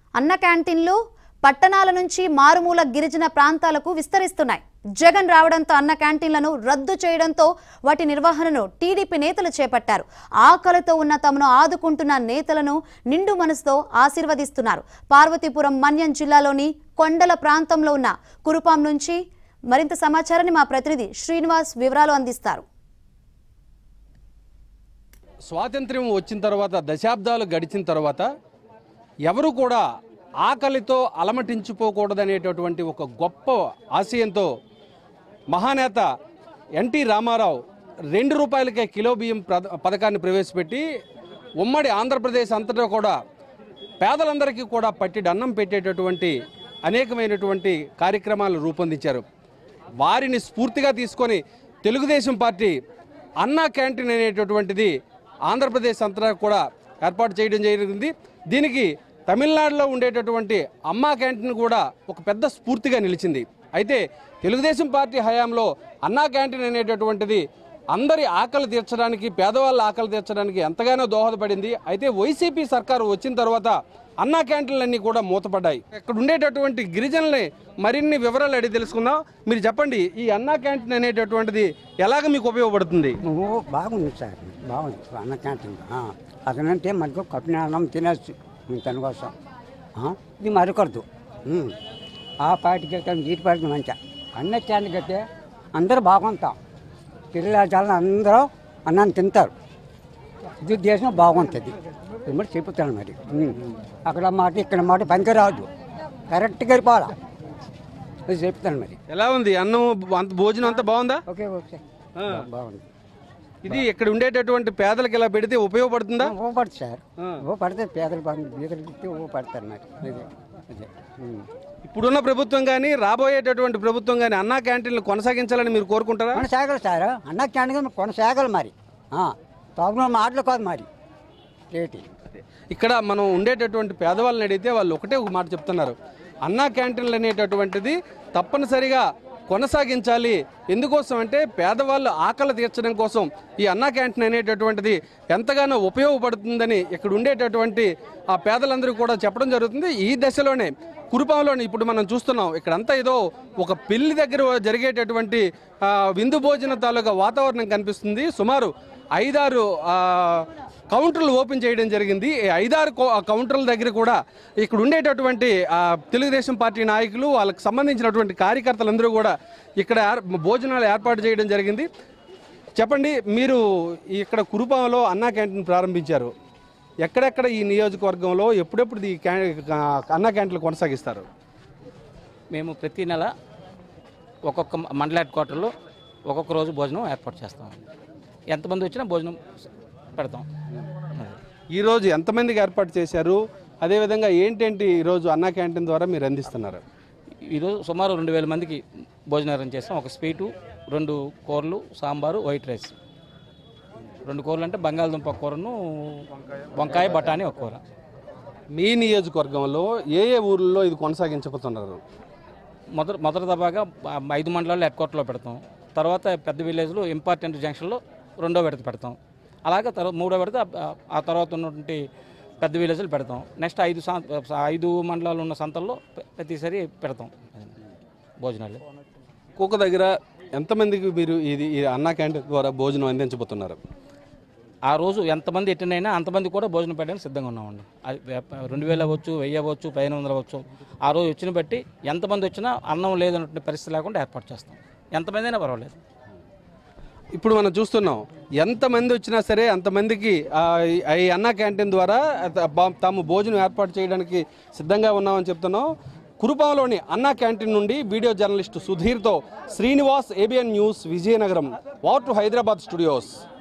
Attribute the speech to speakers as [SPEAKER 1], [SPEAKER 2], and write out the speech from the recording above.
[SPEAKER 1] అన్న క్యాంటీన్లు పట్టణాల నుంచి మారుమూల గిరిజన ప్రాంతాలకు విస్తరిస్తున్నాయి జగన్ రావడంతో అన్న క్యాంటీన్లను రద్దు చేయడంతో వాటి నిర్వహణను టీడీపీ నేతలు చేపట్టారు ఆకలితో ఉన్న తమను ఆదుకుంటున్న నేతలను నిండు మనసుతో ఆశీర్వదిస్తున్నారు పార్వతీపురం మన్యం జిల్లాలోని కొండల ప్రాంతంలో ఉన్న కురుపాం నుంచి మరింత సమాచారాన్ని మా ప్రతినిధి శ్రీనివాస్ వివరాలు అందిస్తారు
[SPEAKER 2] స్వాతంత్ర్యం వచ్చిన తర్వాత దశాబ్దాలు గడిచిన తర్వాత ఎవరు కూడా ఆకలితో అలమటించిపోకూడదనేటటువంటి ఒక గొప్ప ఆశయంతో మహానేత ఎన్టీ రామారావు రెండు రూపాయలకే కిలో బియ్యం ప్రద- పథకాన్ని ప్రవేశపెట్టి ఉమ్మడి ఆంధ్రప్రదేశ్ అంతటా కూడా పేదలందరికీ కూడా పట్టిడి అన్నం పెట్టేటటువంటి అనేకమైనటువంటి కార్యక్రమాలు రూపొందించారు వారిని స్ఫూర్తిగా తీసుకొని తెలుగుదేశం పార్టీ అన్నా క్యాంటీన్ అనేటటువంటిది ఆంధ్రప్రదేశ్ అంతటా కూడా ఏర్పాటు చేయడం జరిగింది దీనికి తమిళనాడులో ఉండేటటువంటి అమ్మా క్యాంటీన్ కూడా ఒక పెద్ద స్ఫూర్తిగా నిలిచింది అయితే తెలుగుదేశం పార్టీ హయాంలో అన్నా క్యాంటీన్ అనేటటువంటిది అందరి ఆకలి తీర్చడానికి పేదవాళ్ళ ఆకలి తీర్చడానికి ఎంతగానో దోహదపడింది అయితే వైసీపీ సర్కారు వచ్చిన తర్వాత అన్నా క్యాంటీన్లన్నీ కూడా మూతపడ్డాయి ఇక్కడ ఉండేటటువంటి గిరిజనుల్ని మరిన్ని వివరాలు అడిగి తెలుసుకుందాం మీరు చెప్పండి ఈ అన్నా క్యాంటీన్ అనేటటువంటిది ఎలాగ మీకు ఉపయోగపడుతుంది
[SPEAKER 3] ఓ బాగుంది సార్ బాగుంది అన్న క్యాంటీన్ ఆ, అదనంటే మనకు కప్పిన అన్నం తినచ్చు మేము తన కోసం ఆ, ఇది మరొకరదు ఉమ్. ఆ పార్టీకి వెళ్తాం ఈ పార్టీకి మంచిగా అన్న క్యాంటీన్కి అయితే అందరూ బాగుంటాం పిల్లలు అందరూ అన్నాన్ని తింటారు ఇది దేశం బాగుంటుంది ఇది మరి చెప్తాను మరి ఉమ్. అక్కడ మాట ఇక్కడ మాట పనికి రాదు కరెక్ట్గా వెళ్ళిపోవాలా ఇది చెప్తాను మరి
[SPEAKER 2] ఎలా ఉంది అన్నం అంత భోజనం అంతా బాగుందా
[SPEAKER 3] ఓకే ఓకే
[SPEAKER 2] ఆ.
[SPEAKER 3] బాగుంది
[SPEAKER 2] ఇది ఇక్కడ ఉండేటటువంటి పేదలకు ఇలా పెడితే ఉపయోగపడుతుందా
[SPEAKER 3] ఓ పడుతుంది సార్
[SPEAKER 2] ఆ.
[SPEAKER 3] ఓ పడితే పేదలు పని బీదలు ఇస్తే ఓ పడతారు మరి అదే అదే ఉమ్.
[SPEAKER 2] ఇప్పుడున్న ప్రభుత్వం కానీ రాబోయేటటువంటి ప్రభుత్వం కానీ అన్నా క్యాంటీన్లు కొనసాగించాలని మీరు కోరుకుంటారా
[SPEAKER 3] కొనసాగలు సార్ అన్న క్యాంటీన్ కొనసాగలు మరి తాగున మాటలు కాదు మరి రేటి
[SPEAKER 2] ఇక్కడ మనం ఉండేటటువంటి పేదవాళ్ళని అడిగితే వాళ్ళు ఒకటే ఒక మాట చెప్తున్నారు అన్నా క్యాంటీన్లు అనేటటువంటిది తప్పనిసరిగా కొనసాగించాలి ఎందుకోసం అంటే పేదవాళ్ళు ఆకలి తీర్చడం కోసం ఈ అన్నా క్యాంటీన్ అనేటటువంటిది ఎంతగానో ఉపయోగపడుతుందని ఇక్కడ ఉండేటటువంటి ఆ పేదలందరూ కూడా చెప్పడం జరుగుతుంది ఈ దశలోనే కురుపాంలోని ఇప్పుడు మనం చూస్తున్నాం ఇక్కడంతా ఏదో ఒక పెళ్లి దగ్గర జరిగేటటువంటి ఆ, విందు భోజన తాలూకా వాతావరణం కనిపిస్తుంది సుమారు ఐదారు ఆ, కౌంటర్లు ఓపెన్ చేయడం జరిగింది ఈ ఐదారు కౌ- ఆ కౌంటర్ల దగ్గర కూడా ఇక్కడ ఉండేటటువంటి ఆ, తెలుగుదేశం పార్టీ నాయకులు వాళ్ళకి సంబంధించినటువంటి కార్యకర్తలందరూ కూడా ఇక్కడ ఏర్- భోజనాలు ఏర్పాటు చేయడం జరిగింది చెప్పండి మీరు ఇక్కడ కురుపాంలో అన్నా క్యాంటీన్ ప్రారంభించారు ఎక్కడెక్కడ ఈ నియోజకవర్గంలో ఎప్పుడెప్పుడు ఈ క్యా అన్నా క్యాంటీన్లు కొనసాగిస్తారు
[SPEAKER 4] మేము ప్రతి నెల ఒక్కొక్క మండల హెడ్ క్వార్టర్లో ఒక్కొక్క రోజు భోజనం ఏర్పాటు చేస్తాం ఎంతమంది వచ్చినా భోజనం పెడతాం అది.
[SPEAKER 2] ఈరోజు ఎంతమందికి ఏర్పాటు చేశారు అదేవిధంగా ఏంటేంటి ఈరోజు అన్నా క్యాంటీన్ ద్వారా మీరు అందిస్తున్నారు
[SPEAKER 4] ఈరోజు సుమారు రెండు వేల మందికి భోజనం అరేంజ్ చేస్తాం ఒక స్వీటు రెండు కూరలు సాంబారు వైట్ రైస్ రెండు కూరలు అంటే బంగాళదుంప కూరను వంకాయ బఠానీ ఒక కూర
[SPEAKER 2] మీ నియోజకవర్గంలో ఏ ఏ ఊర్లలో ఇది కొనసాగించబోతున్నారు
[SPEAKER 4] మొదటి మొదటి దబాగా ఆ ఐదు మండలాల్లో హెడ్ క్వార్టర్లో పెడతాం తర్వాత పెద్ద విలేజ్లో ఇంపార్టెంట్ జంక్షన్లో రెండో విడత పెడతాం అలాగే తర్వాత మూడో విడత ఆ- ఆ తర్వాత ఉన్నటువంటి పెద్ద విలేజ్లు పెడతాం నెక్స్ట్ ఐదు సం- ఐదు మండలాలు ఉన్న సంతల్లో ప్ర- ప్రతిసారి పెడతాం భోజనాలు
[SPEAKER 2] ఒక్కొక్క దగ్గర ఎంతమందికి మీరు ఇది ఈ అన్నా క్యాంటీన్ ద్వారా భోజనం అందించబోతున్నారు
[SPEAKER 4] ఆ రోజు ఎంతమంది అటెండ్ అయినా అంతమంది కూడా భోజనం పెట్టడానికి సిద్ధంగా ఉన్నామండి అది వె- రెండు వేలు అవ్వచ్చు వెయ్యి అవ్వచ్చు పదిహేను వందలు అవ్వచ్చు ఆ రోజు వచ్చిన బట్టి ఎంతమంది వచ్చినా అన్నం లేదన్నటువంటి పరిస్థితి లేకుండా ఏర్పాటు చేస్తాం ఎంతమంది అయినా పర్వాలేదు
[SPEAKER 2] ఇప్పుడు మనం చూస్తున్నాం ఎంతమంది వచ్చినా సరే అంతమందికి ఆ, ఈ- ఈ అన్నా క్యాంటీన్ ద్వారా త- బా- తాము భోజనం ఏర్పాటు చేయడానికి సిద్ధంగా ఉన్నామని చెప్తున్నాం కురుపాంలోని అన్నా క్యాంటీన్ నుండి వీడియో జర్నలిస్ట్ సుధీర్తో Srinivas ABN news Vizianagaram over to Hyderabad studios